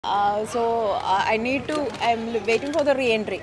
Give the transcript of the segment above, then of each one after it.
so uh, I need to. I'm waiting for the re-entry.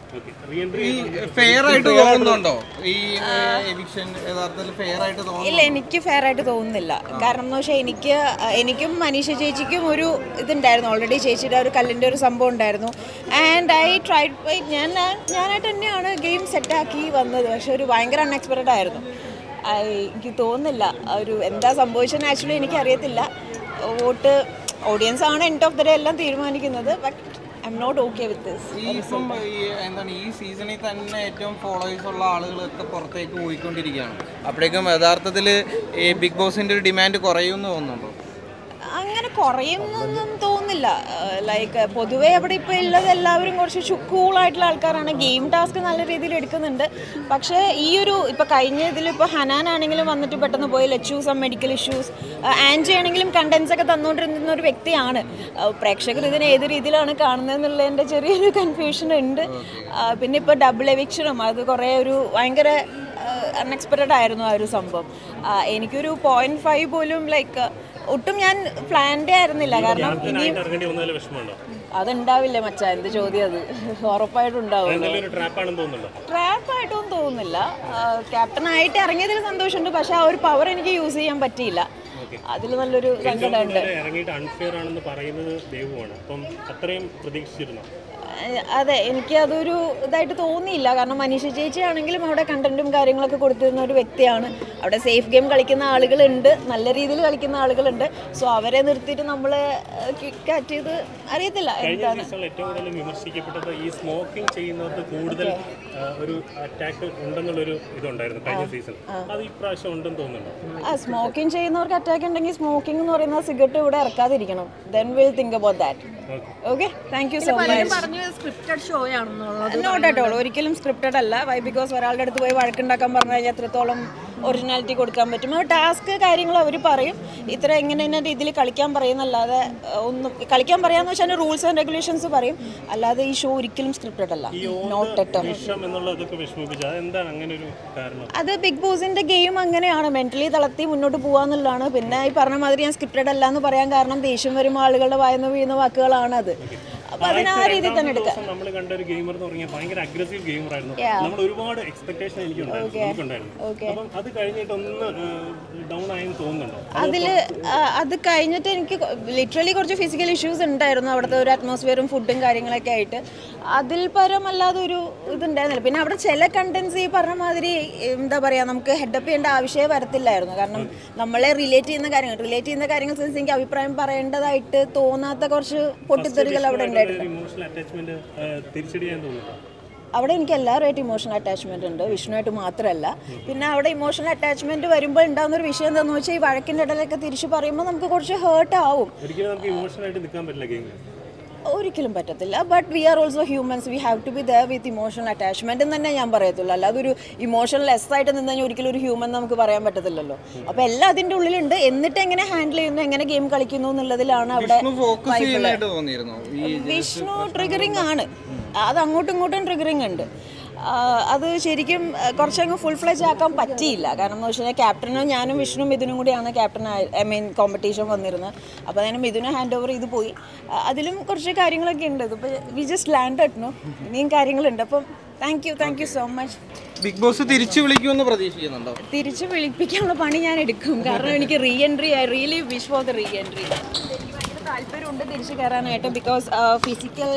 ഈ fair ആയിട്ട് തോന്നുന്നുണ്ടോ ഈ എവിക്ഷൻ യഥാർത്ഥത്തിൽ ഫെയർ ആയിട്ട് തോന്നുന്നു ഇല്ല എനിക്ക് ഫെയർ ആയിട്ട് തോന്നുന്നില്ല കാരണം എന്ന് വെച്ചാൽ എനിക്ക് അഹ് എനിക്കും മനീഷ ചേച്ചിക്കും ഒരു ഇതുണ്ടായിരുന്നു ഓൾറെഡി ചേച്ചിയുടെ ഒരു കല്ലിൻ്റെ ഒരു സംഭവം ഉണ്ടായിരുന്നു ആൻഡ് ഐ ട്രൈഡ് ഞാൻ ഞാനായിട്ട് തന്നെയാണ് ഗെയിം സെറ്റാക്കി വന്നത് പക്ഷെ ഒരു ഭയങ്കര അൺഎക്സ്പെക്റ്റഡ് ആയിരുന്നു I- എനിക്ക് തോന്നുന്നില്ല ഒരു എന്താ സംഭവിച്ചതെന്ന് ആക്ച്വലി എനിക്കറിയത്തില്ല വോട്ട് ഓഡിയൻസ് ആണ് എൻഡ് ഓഫ് ദ ഡേ എല്ലാം തീരുമാനിക്കുന്നത് but I'm not okay with this ഈ ഇപ്പം ഈ എന്താണ് ഈ സീസണിൽ തന്നെ ഏറ്റവും ഫോളോവേഴ്സ് ഉള്ള ആളുകളൊക്കെ പുറത്തേക്ക് പോയിക്കൊണ്ടിരിക്കുകയാണ് അപ്പോഴേക്കും യഥാർത്ഥത്തിൽ ഈ ബിഗ് ബോസിന്റെ ഒരു ഡിമാൻഡ് കുറയുമെന്ന് തോന്നുന്നുണ്ടോ അങ്ങനെ കുറയുന്നൊന്നും തോന്നുന്നില്ല ലൈക്ക് പൊതുവേ അവിടെ ഇപ്പോൾ ഉള്ളത് എല്ലാവരും കുറച്ച് കൂളായിട്ടുള്ള ആൾക്കാരാണ് ഗെയിം ടാസ്ക് നല്ല രീതിയിൽ എടുക്കുന്നുണ്ട് പക്ഷേ ഈ ഒരു ഇപ്പോൾ കഴിഞ്ഞ ഇതിൽ ഇപ്പോൾ ഹനാൻ ആണെങ്കിലും വന്നിട്ട് പെട്ടെന്ന് പോയി ലച്ചൂസ് മെഡിക്കൽ ഇഷ്യൂസ് ആൻജി ആണെങ്കിലും കണ്ടൻസ് ഒക്കെ തന്നുകൊണ്ടിരുന്ന ഒരു വ്യക്തിയാണ് ആ, പ്രേക്ഷകർ ഇതിനെ ഏത് രീതിയിലാണ് കാണുന്നതെന്നുള്ളതിൻ്റെ ചെറിയൊരു കൺഫ്യൂഷൻ ഉണ്ട് ആ, പിന്നെ ഇപ്പോൾ ഡബിൾ എവിക്ഷനും അത് കുറേ ഒരു ഭയങ്കര അൺഎക്സ്പെക്റ്റഡ് ആയിരുന്നു ആ ഒരു സംഭവം ആ, എനിക്കൊരു പോയിന്റ് ഫൈവ് പോലും ലൈക്ക് ഒട്ടും ഞാൻ പ്ലാൻഡേ ആയിരുന്നില്ല കാരണം ഇനി ഇറങ്ങേണ്ടി വന്നതിൽ വിഷമമുണ്ടോ അതുണ്ടാവില്ല മച്ചാ എന്ത് ചോദ്യം അത് ഉറപ്പായിട്ടും ഉണ്ടാവും എന്തെങ്കിലും ഒരു ട്രാപ്പാണെന്ന് തോന്നുന്നുണ്ടോ ട്രാപ്പായിട്ടൊന്നും തോന്നുന്നില്ല ക്യാപ്റ്റനായിട്ട് ഇറങ്ങിയതിൽ സന്തോഷമുണ്ട് പക്ഷെ ആ ഒരു പവർ എനിക്ക് യൂസ് ചെയ്യാൻ പറ്റിയില്ല അതിൽ നല്ലൊരു സങ്കടമുണ്ട് ഇതുവരെ ഇറങ്ങിയിട്ട് അൺഫെയർ ആണെന്ന് പറയുന്നത് ദേവുവാണ് അപ്പം അത്രയും പ്രതീക്ഷിച്ചിരുന്നു ഏഹ് അതെ എനിക്ക് അതൊരു ഇതായിട്ട് തോന്നിയില്ല കാരണം മനീഷ ചേച്ചി ആണെങ്കിലും അവിടെ കണ്ടന്റും കാര്യങ്ങളൊക്കെ കൊടുത്തിരുന്ന ഒരു വ്യക്തിയാണ് അവിടെ സേഫ് ഗെയിം കളിക്കുന്ന ആളുകളുണ്ട് നല്ല രീതിയിൽ കളിക്കുന്ന ആളുകളുണ്ട് സോ അവരെ നിർത്തിയിട്ട് നമ്മൾ കിക്കാറ്റ് ചെയ്ത് അറിയത്തില്ല കഴിഞ്ഞ എന്താണ് സീസണിൽ ഏറ്റവും കൂടുതൽ വിമർശിക്കപ്പെട്ടത് ഈ സ്മോക്കിംഗ് ചെയ്യുന്നത് കൂടുതൽ ആ, ഒരു അറ്റാക്ക് ഉണ്ടെന്നുള്ളൊരു ഇതുണ്ടായിരുന്നു കഴിഞ്ഞ സീസൺ അത് ഇപ്രാവശ്യം ഉണ്ടെന്ന് തോന്നുന്നുണ്ടോ ആ സ്മോക്കിംഗ് ചെയ്യുന്നവർക്ക് അറ്റാക്ക് ഉണ്ടെങ്കിൽ സ്മോക്കിംഗ് എന്ന് പറയുന്ന സിഗരറ്റ് ഇവിടെ ഇറക്കാതിരിക്കണം then will think about that okay thank you so much പറഞ്ഞു സ്ക്രിപ്റ്റഡ് ഷോ ആണെന്നുള്ളത് നോട്ട് അറ്റ് ഓൾ ഒരിക്കലും സ്ക്രിപ്റ്റഡ് അല്ല വൈ ബിക്കോസ് ഒരാളുടെ അടുത്ത് പോയി വഴക്കുണ്ടാക്കാൻ പറഞ്ഞു കഴിഞ്ഞാൽ എത്രത്തോളം ഒറിജിനാലിറ്റി കൊടുക്കാൻ പറ്റും ആ ടാസ്ക് കാര്യങ്ങൾ അവർ പറയും ഇത്ര ഇങ്ങനെ ഇന്ന രീതിയിൽ കളിക്കാൻ പറയുന്നല്ലാതെ ഏഹ്, ഒന്നും കളിക്കാൻ പറയാന്ന് വെച്ചാൽ റൂൾസ് ആൻഡ് റെഗുലേഷൻസ് പറയും അല്ലാതെ ഈ ഷോ ഒരിക്കലും സ്ക്രിപ്റ്റഡ് അല്ല നോട്ട് അറ്റ് ഓൾ വിഷം എന്നുള്ളതൊക്കെ വിഷമിപ്പിച്ചു അതെന്താണ് അങ്ങനെ ഒരു കാരണം അത് ബിഗ് ബോസിന്റെ ഗെയിം അങ്ങനെയാണ് മെന്റലി തളർത്തി മുന്നോട്ട് പോകാന്നുള്ളതാണ് പിന്നെ ഈ പറഞ്ഞ മാതിരി ഞാൻ സ്ക്രിപ്റ്റഡ് അല്ല എന്ന് പറയാൻ കാരണം ദേഷ്യം വരുമ്പോൾ ആളുകളുടെ വായന്ന് വീഴുന്ന വാക്കുകളാണ് അത് അപ്പൊ അതിന് ആ രീതിയിൽ തന്നെ എടുക്കാം നമ്മൾ കണ്ട ഒരു ഗെയിമർ എന്ന് പറഞ്ഞാൽ ഭയങ്കര അഗ്രസീവ് ഗെയിമർ ആയിരുന്നു Yeah. നമ്മൾ ഒരുപാട് എക്സ്പെക്ടേഷൻ എനിക്ക് ഉണ്ടായിരുന്നു നമുക്കുണ്ടായിരുന്നു അപ്പം അത് കഴിഞ്ഞിട്ട് ഒന്ന് ഡൗൺ ആയെന്ന് തോന്നുന്നുണ്ടോ അതിൽ അത് കഴിഞ്ഞിട്ട് എനിക്ക് ലിറ്ററലി കുറച്ച് ഫിസിക്കൽ ഇഷ്യൂസ് ഉണ്ടായിരുന്നു അവിടുത്തെ ഒരു അറ്റ്മോസ്ഫിയറും ഫുഡും കാര്യങ്ങളൊക്കെ ആയിട്ട് അതിൽ പരമല്ലാതെ ഒരു ഇതുണ്ടായിരുന്നില്ല പിന്നെ അവിടെ ചില കണ്ടൻസ് ഈ പറഞ്ഞ മാതിരി എന്താ പറയുക നമുക്ക് ഹെഡപ്പ് ചെയ്യേണ്ട ആവശ്യമേ വരത്തില്ലായിരുന്നു കാരണം നമ്മളെ റിലേറ്റ് ചെയ്യുന്ന കാര്യങ്ങൾ റിലേറ്റ് ചെയ്യുന്ന കാര്യങ്ങൾ സംബന്ധിച്ച് എനിക്ക് അഭിപ്രായം പറയേണ്ടതായിട്ട് തോന്നാത്ത കുറച്ച് പൊട്ടിത്തെറികൾ അവിടെ ഉണ്ടായിരുന്നു ഇമോഷണൽ അറ്റാച്ച്മെന്റ് തിരിച്ചടിയാൻ തോന്നുന്നുണ്ടോ അവിടെ എനിക്ക് എല്ലാവരുമായിട്ട് ഇമോഷണൽ അറ്റാച്ച്മെന്റ് ഉണ്ട് വിഷ്ണുവായിട്ട് മാത്രമല്ല പിന്നെ അവിടെ ഇമോഷണൽ അറ്റാച്ച്മെന്റ് വരുമ്പോൾ ഉണ്ടാകുന്ന ഒരു വിഷയം എന്താണെന്ന് വെച്ചാൽ ഈ വഴക്കിൻ്റെ ഇടയിലൊക്കെ തിരിച്ച് പറയുമ്പോൾ നമുക്ക് കുറച്ച് ഹേർട്ട് ആവും ഒരിക്കലും നമുക്ക് ഇമോഷണൽ ആയിട്ട് നിൽക്കാൻ പറ്റില്ല ഗെയിമിൽ ഒരിക്കലും പറ്റത്തില്ല but we are also humans we have to be there with emotional attachment എന്ന് തന്നെ ഞാൻ പറയത്തുള്ളൂ അല്ലാതെ ഒരു ഇമോഷണൽ ലെസ് ആയിട്ട് നിന്ന് കഴിഞ്ഞാൽ ഒരിക്കലും ഒരു ഹ്യൂമൻ നമുക്ക് പറയാൻ പറ്റത്തില്ലല്ലോ അപ്പോൾ എല്ലാം അതിൻ്റെ ഉള്ളിലുണ്ട് എന്നിട്ട് എങ്ങനെ ഹാൻഡിൽ ചെയ്യുന്നു എങ്ങനെ ഗെയിം കളിക്കുന്നു എന്നുള്ളതിലാണ് അവിടെ ഫോക്കസ് ചെയ്യുന്നതായിട്ട് തോന്നിയിരുന്നു ഈ വിഷ്ണു ട്രിഗറിങ് ആണ് അത് അങ്ങോട്ടും ഇങ്ങോട്ടും ട്രിഗറിങ് ഉണ്ട് ആ, അത് ശരിക്കും ആ, കുറച്ചങ്ങ് ഫുൾ ഫ്ലെജ് ആക്കാൻ പറ്റിയില്ല കാരണം എന്ന് വെച്ച് കഴിഞ്ഞാൽ ക്യാപ്റ്റനും ഞാനും വിഷ്ണുവും മിഥുനും കൂടിയാണ് ക്യാപ്റ്റൻ ഐ മീൻ കോമ്പറ്റീഷൻ വന്നിരുന്നത് അപ്പോൾ അതിന് മിഥുനെ ഹാൻഡ് ഓവർ ചെയ്ത് പോയി ആ, അതിലും കുറച്ച് കാര്യങ്ങളൊക്കെ ഉണ്ട് ഇതിപ്പോൾ വി ജസ്റ്റ് ലാൻഡ് ആയിരുന്നു ഇനിയും കാര്യങ്ങളുണ്ട് അപ്പം thank you thank you so much Bigg Boss തിരിച്ചു വിളിക്കുമെന്ന് പ്രതീക്ഷിക്കുന്നുണ്ടോ തിരിച്ച് വിളിപ്പിക്കാനുള്ള പണി ഞാൻ എടുക്കും കാരണം എനിക്ക് reentry I really wish for the reentry എനിക്ക് ഭയങ്കര താല്പര്യമുണ്ട് തിരിച്ച് കയറാനായിട്ട് ബിക്കോസ് ഫിസിക്കൽ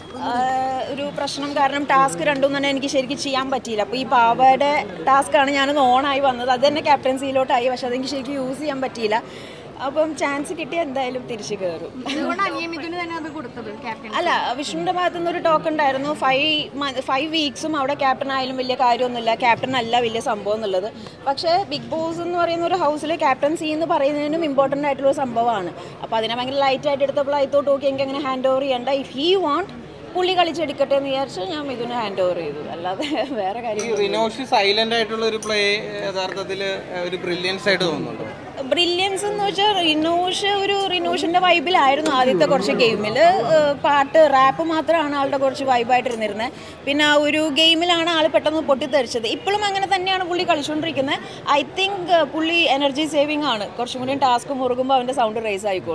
ഒരു പ്രശ്നം കാരണം ടാസ്ക് രണ്ടും തന്നെ എനിക്ക് ശരിക്കും ചെയ്യാൻ പറ്റിയില്ല അപ്പോൾ ഈ പാവയുടെ ടാസ്ക്കാണ് ഞാനൊന്ന് ഓണായി വന്നത് അത് തന്നെ ക്യാപ്റ്റൻസിയിലോട്ടായി പക്ഷെ അതെനിക്ക് ശരിക്കും യൂസ് ചെയ്യാൻ പറ്റിയില്ല അപ്പം ചാൻസ് കിട്ടിയാൽ എന്തായാലും തിരിച്ച് കയറും അതുകൊണ്ട് അനിയമിതിന് തന്നെ അത് കൊടുത്തത് ക്യാപ്റ്റൻ അല്ല വിഷ്ണുവിന്റെ ഭാഗത്തു നിന്ന് ഒരു ടോക്ക് ഉണ്ടായിരുന്നു ഫൈവ് ഫൈവ് വീക്സും അവിടെ ക്യാപ്റ്റൻ ആയാലും വലിയ കാര്യമൊന്നുമില്ല ക്യാപ്റ്റൻ അല്ല വലിയ സംഭവം എന്നുള്ളത് പക്ഷേ ബിഗ് ബോസ് എന്ന് പറയുന്ന ഒരു ഹൗസിൽ ക്യാപ്റ്റൻസി എന്ന് പറയുന്നതിനും ഇമ്പോർട്ടൻ്റ് ആയിട്ടുള്ള ഒരു സംഭവമാണ് അപ്പോൾ അതിനെ ഭയങ്കര ലൈറ്റ് ആയിട്ട് എടുത്തപ്പോൾ ഐ തോട്ട് ഓക്കെ എനിക്ക് അങ്ങനെ ഹാൻഡ് ഓവർ ചെയ്യണ്ട ഇഫ് ഹീ വാണ്ട് പുള്ളി കളിച്ചെടുക്കട്ടെ എന്ന് വിചാരിച്ച് ഞാൻ ഇതിന് ഹാൻഡ് ഓവർ ചെയ്തു അല്ലാതെ വേറെ ഈ കാര്യം റിനോഷ് സൈലന്റ് ആയിട്ടുള്ള ഒരു പ്ലേ യഥാർത്ഥത്തിൽ ഒരു ബ്രില്യൻസ് ആയിട്ട് തോന്നുന്നുണ്ടോ ബ്രില്യൻസ് എന്ന് വെച്ചാൽ റിനോഷ് ഒരു റിനോഷിന്റെ വൈബിലായിരുന്നു ആദ്യത്തെ കുറച്ച് ഗെയിമിൽ പാട്ട് റാപ്പ് മാത്രമാണ് ആളുടെ കുറച്ച് വൈബായിട്ടിരുന്നിരുന്നത് പിന്നെ ആ ഒരു ഗെയിമിലാണ് ആൾ പെട്ടെന്ന് പൊട്ടിത്തെറിച്ചത് ഇപ്പോഴും അങ്ങനെ തന്നെയാണ് പുള്ളി കളിച്ചുകൊണ്ടിരിക്കുന്നത് ഐ തിങ്ക് പുള്ളി എനർജി സേവിങ് ആണ് കുറച്ചും കൂടി ടാസ്ക് മുറുകുമ്പോൾ അവൻ്റെ സൗണ്ട് റേസ് ആയിക്കോളും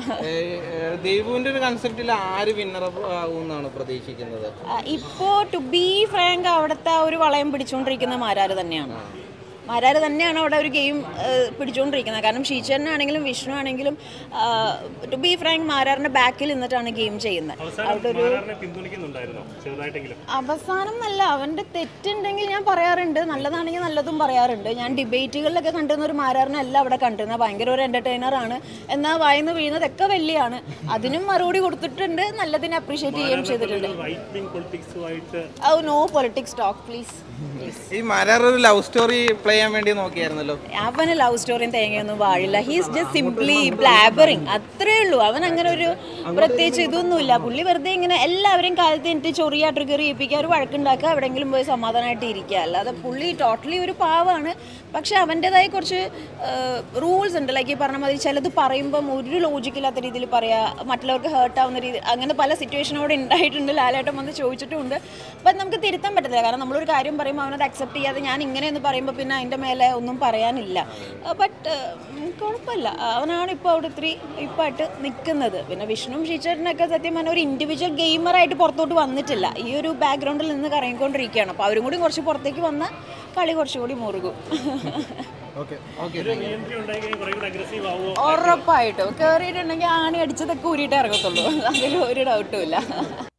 ദേവുവിന്റെ ഒരു കൺസെപ്റ്റിൽ ആര് വിന്നർ ആകുമെന്നാണ് പ്രതീക്ഷിക്കുന്നത് ആ, ഇപ്പോ ടു ബി ഫ്രാങ്ക് അവിടുത്തെ ആ ഒരു വളയം പിടിച്ചുകൊണ്ടിരിക്കുന്ന മാരാര് തന്നെയാണ് മാരാര് തന്നെയാണ് അവിടെ ഒരു ഗെയിം പിടിച്ചുകൊണ്ടിരിക്കുന്നത് കാരണം ഷീച്ചറിനാണെങ്കിലും വിഷ്ണു ആണെങ്കിലും ടു ബി ഫ്രാങ്ക് മാരാറിന്റെ ബാക്കിൽ നിന്നിട്ടാണ് ഗെയിം ചെയ്യുന്നത് അവസാനം മാരാറിനെ പിന്തുണയ്ക്കുന്നുണ്ടായിരുന്നോ ചെറുതായിട്ടെങ്കിലും അവസാനം നല്ല അവന്റെ തെറ്റുണ്ടെങ്കിൽ ഞാൻ പറയാറുണ്ട് നല്ലതാണെങ്കിൽ നല്ലതും പറയാറുണ്ട് ഞാൻ ഡിബേറ്റുകളിലൊക്കെ കണ്ടിരുന്ന ഒരു മാരാറിനല്ല അവിടെ കണ്ടിരുന്നത് ഭയങ്കര ഒരു എന്റർടൈനർ ആണ് എന്നാൽ വായന്ന് വീഴുന്നതൊക്കെ വലിയാണ് അതിനും മറുപടി കൊടുത്തിട്ടുണ്ട് നല്ലതിനെ അപ്രീഷിയേറ്റ് ചെയ്യുകയും ചെയ്തിട്ടുണ്ട് റൈറ്റ് വിങ് പൊളിറ്റിക്സുമായിട്ട് ഔ നോ പൊളിറ്റിക്സ് ടോക്ക് പ്ലീസ് ഈ മരാർ ഒരു ലവ് സ്റ്റോറി പ്ലേ ചെയ്യാൻ വേണ്ടി നോക്കിയായിരുന്നല്ലോ അവന് ലവ് സ്റ്റോറിയും തേങ്ങയൊന്നും പാടില്ല ഹീസ് ജസ്റ്റ് സിംപ്ലി ബ്ലാബറിങ് അത്രേ ഉള്ളൂ അവൻ അങ്ങനെ ഒരു പ്രത്യേകിച്ച് ഇതൊന്നുമില്ല പുള്ളി വെറുതെ ഇങ്ങനെ എല്ലാവരെയും കാലത്ത് എനിക്ക് ചൊറിയ ട്രിഗർ ചെയ്യിപ്പിക്കുക ഒരു വഴക്കുണ്ടാക്കുക എവിടെയെങ്കിലും പോയി സമാധാനമായിട്ട് ഇരിക്കുക അല്ലാതെ പുള്ളി ടോട്ടലി ഒരു പാവാണ് പക്ഷെ അവൻ്റെതായ കുറച്ച് റൂൾസ് ഉണ്ട് ലൈക്ക് ഈ പറഞ്ഞ മാതിരി ചിലത് പറയുമ്പം ഒരു ലോജിക്കില്ലാത്ത രീതിയിൽ പറയുക മറ്റുള്ളവർക്ക് ഹേർട്ട് ആവുന്ന രീതി അങ്ങനെ പല സിറ്റുവേഷനോട് ഉണ്ടായിട്ടുണ്ട് ലാലേട്ടൻ വന്ന് ചോദിച്ചിട്ടുമുണ്ട് ബട്ട് നമുക്ക് തിരുത്താൻ പറ്റത്തില്ല കാരണം നമ്മളൊരു കാര്യം പറയുമ്പോൾ അവനത് അക്സെപ്റ്റ് ചെയ്യാതെ ഞാൻ ഇങ്ങനെയെന്ന് പറയുമ്പോൾ പിന്നെ അതിൻ്റെ മേലെ ഒന്നും പറയാനില്ല ബട്ട് കുഴപ്പമില്ല അവനാണ് ഇപ്പോൾ അവിടെ ഇത്തിരി ഇപ്പായിട്ട് നിൽക്കുന്നത് പിന്നെ വിഷ്ണുവും ഷീച്ചറിനൊക്കെ സത്യം പറഞ്ഞാൽ ഒരു ഇൻഡിവിജ്വൽ ഗെയിമറായിട്ട് പുറത്തോട്ട് വന്നിട്ടില്ല ഈ ഒരു ബാക്ക്ഗ്രൗണ്ടിൽ നിന്ന് കറങ്ങിക്കൊണ്ടിരിക്കുകയാണ് അപ്പോൾ അവരും കൂടി കുറച്ച് പുറത്തേക്ക് വന്നാൽ കളി കുറച്ചുകൂടി മുറുകും ഒരു എൻട്രി ഉണ്ടായി കുറേ കൂടെ അഗ്രസീവ് ആവുമോ ഉറപ്പായിട്ടും കയറിയിട്ടുണ്ടെങ്കിൽ ആണി അടിച്ചതൊക്കെ ഊരിയിട്ട് ഇറങ്ങത്തുള്ളൂ അതിൽ ഒരു ഡൗട്ടും ഇല്ല